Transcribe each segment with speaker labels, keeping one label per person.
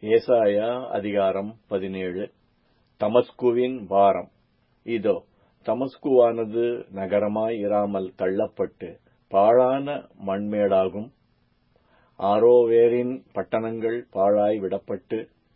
Speaker 1: ஏசாயா அதிகாரம் பதினேழு தமஸ்குவின் பாரம் இதோ தமஸ்குவானது நகரமாய் இராமல் தள்ளப்பட்டு பாழான மண்மேடாகும் ஆரோவேரின் பட்டணங்கள் பாழாய் விடப்பட்டு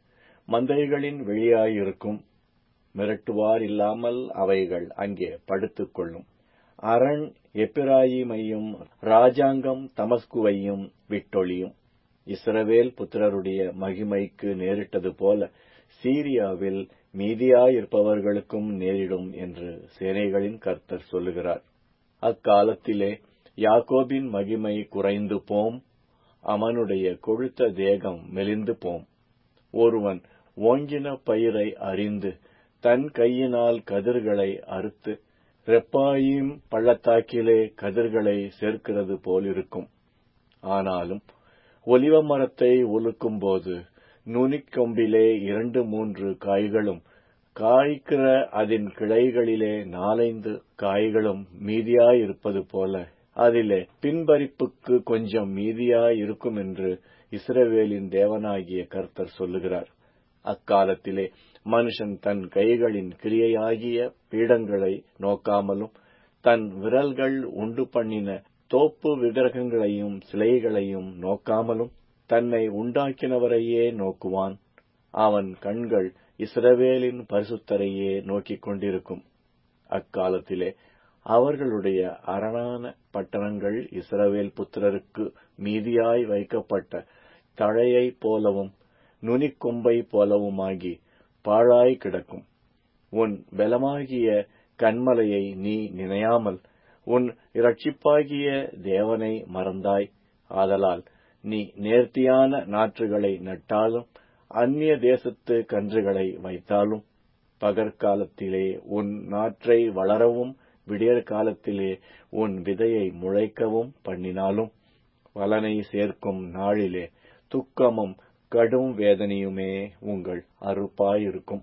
Speaker 1: மந்தைகளின் வெளியாயிருக்கும் மிரட்டுவார் இல்லாமல் அவைகள் அங்கே படுத்துக் கொள்ளும் அரண் எப்பிராயிமையும் ராஜாங்கம் தமஸ்குவையும் விட்டொழியும் இஸ்ரவேல் புத்திரருடைய மகிமைக்கு நேரிட்டது போல சீரியாவில் மீதியாயிருப்பவர்களுக்கும் நேரிடும் என்று சேனைகளின் கர்த்தர் சொல்லுகிறார் அக்காலத்திலே யாக்கோபின் மகிமை குறைந்து போம் அவனுடைய கொழுத்த தேகம் மெலிந்து போம் ஒருவன் ஓங்கின பயிரை அறிந்து தன் கையினால் கதிர்களை அறுத்து ரெப்பாயிம் பள்ளத்தாக்கிலே கதிர்களை சேர்க்கிறது போலிருக்கும் ஆனாலும் ஒலிவ மரத்தை உலுக்கும்போது நுனிக்கொம்பிலே இரண்டு மூன்று காய்களும் காய்க்கிற அதன் கிளைகளிலே நாலைந்து காய்களும் மீதியாயிருப்பது போல அதிலே பின்பறிப்புக்கு கொஞ்சம் மீதியாயிருக்கும் என்று இஸ்ரவேலின் தேவனாகிய கர்த்தர் சொல்லுகிறார் அக்காலத்திலே மனுஷன் தன் கைகளின் கிரியையாகிய பீடங்களை நோக்காமலும் தன் விரல்கள் உண்டு பண்ணின தோப்பு விக்கிரகங்களையும் சிலைகளையும் நோக்காமலும் தன்னை உண்டாக்கினவரையே நோக்குவான் அவன் கண்கள் இஸ்ரவேலின் பரிசுத்தரையே நோக்கிக் கொண்டிருக்கும் அக்காலத்திலே அவர்களுடைய அரணான பட்டணங்கள் இஸ்ரவேல் புத்திரருக்கு மீதியாய் வைக்கப்பட்ட தழையைப் போலவும் நுனிக்கொம்பை போலவுமாகி பாழாய் கிடக்கும் உன் பலமாகிய கண்மலையை நீ நினையாமல் உன் இரட்சிப்பாகிய தேவனை மறந்தாய் ஆதலால் நீ நேர்த்தியான நாற்றுகளை நட்டாலும் அந்நிய தேசத்து கன்றுகளை வைத்தாலும் பகற்காலத்திலே உன் நாற்றை வளரவும் விடியற் காலத்திலே உன் விதையை முளைக்கவும் பண்ணினாலும் பலனை சேர்க்கும் நாளிலே துக்கமும் கடும் வேதனையுமே உங்கள் அறுப்பாயிருக்கும்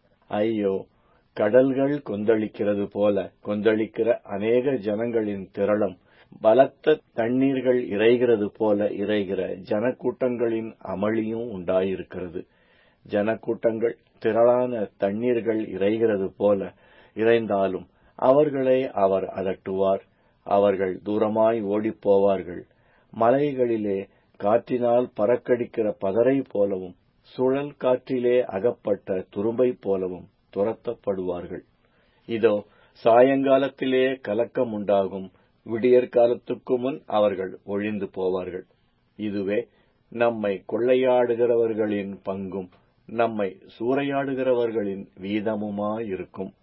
Speaker 1: ஐயோ கடல்கள் கொந்தளிக்கிறது போல கொந்தளிக்கிற அநேக ஜனங்களின் திரளும் பலத்த தண்ணீர்கள் இறைகிறது போல இறைகிற ஜனக்கூட்டங்களின் அமளியும் உண்டாயிருக்கிறது ஜனக்கூட்டங்கள் திரளான தண்ணீர்கள் இறைகிறது போல இறைந்தாலும் அவர்களை அவர் அதட்டுவார் அவர்கள் தூரமாய் ஓடிப்போவார்கள் மலைகளிலே காற்றினால் பறக்கடிக்கிற பதரை போலவும் சுழல் காற்றிலே அகப்பட்ட துரும்பை போலவும் துரத்தப்படுவார்கள் இதோ சாயங்காலத்திலே கலக்கம் உண்டாகும் விடியற்காலத்துக்கு முன் அவர்கள் ஒழிந்து போவார்கள் இதுவே நம்மை கொள்ளையாடுகிறவர்களின் பங்கும் நம்மை சூறையாடுகிறவர்களின் வீதமுமாயிருக்கும்